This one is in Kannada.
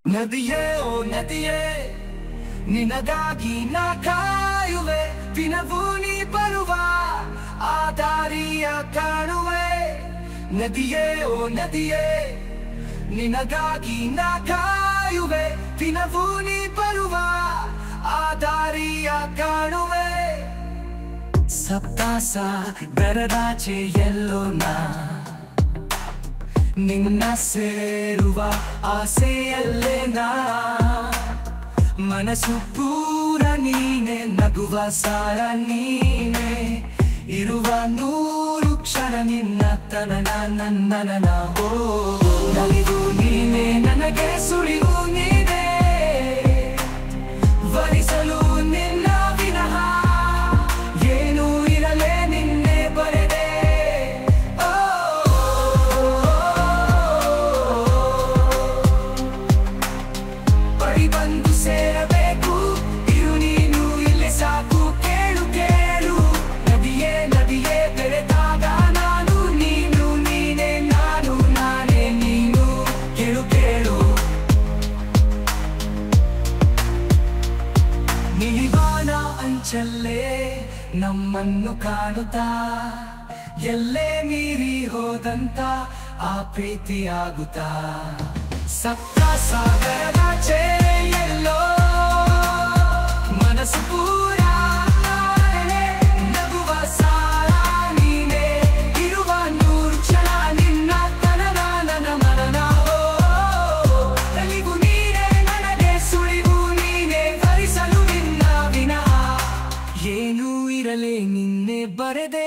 ನದಿಯೇ ಓ ನದಿಯೇ ನಿನಗಾಗಿ ನಾ ಕಾಯುವೆ ದಿನವೂ ನೀ ಬರುವ ಆ ದಾರಿಯ ಕಾಣುವೆ ನದಿಯೇ ಓ ನದಿಯೇ ನಿನಗಾಗಿ ನಾ ಕಾಯುವೆ ದಿನವೂ ನೀ ಬರುವ ಆ ದಾರಿಯ ಕಾಣುವೆ ಸಪ್ತಾಸ ಬೆರದಾಚೆ ಎಲ್ಲೋ ನಾ ನಿನ್ನ ಸೇರುವ ಆಸೆಯಲ್ಲೇ ನಾ ಮನಸ್ಸು ಪೂರ ನೀನೆ ನಗುವ ಸಾರ ನೀನೆ ಇರುವ ನೂರು ಕ್ಷಣ ನಿನ್ನ ತನನ ನನ್ನನ ಓ ನಲಿವು ನೀನೆ ನನಗೆ ಸುಳಿವು ನೀನೆ ವರಿಸಲು ನಿನ್ನ ವಿನಃ ಏನು ಇರಲೇ ನಿನ್ನೆ ಬರೆದೆ ಓ ಬಳಿ ಬಂದು ಸೇರಬೇಕು ಇರು ನೀನು ಇಲ್ಲಿ ಸಾಕು ಕೇಳು ಕೇಳು ನದಿಯೇ ನದಿಯೇ ಬೆರೆತಾಗ ನಾನು ನೀನು ನೀನೇ ನಾನು ನಾನೇ ನೀನು ಕೇಳು ಕೇಳು ನಿಲಿವಾನ ಅಂಚಲ್ಲೇ ನಮ್ಮನ್ನು ಕಾಣುತ್ತಾ ಎಲ್ಲೇ ಮೀರಿ ಹೋದಂತ ಆ ಪ್ರೀತಿ ಆಗುತ್ತಾ ಸಪ್ತ ಸಾಗರದಾಚೆ ಎಲ್ಲೋ ಮನಸ್ಸು ಪೂರ ನಗುವ ಸಾರ ನೀನೆ ಇರುವ ನೂರು ಕ್ಷಣ ನಿನ್ನ ತನನ ನನ್ನ ಮನನ ಓ ತಲಿಗು ನೀನೆ ನನಗೆ ಸುಳಿವು ನೀನೆ ಭರಿಸಲು ನಿನ್ನ ವಿನಃ ಏನೂ ಇರಲಿ ನಿನ್ನೆ ಬರೆದೆ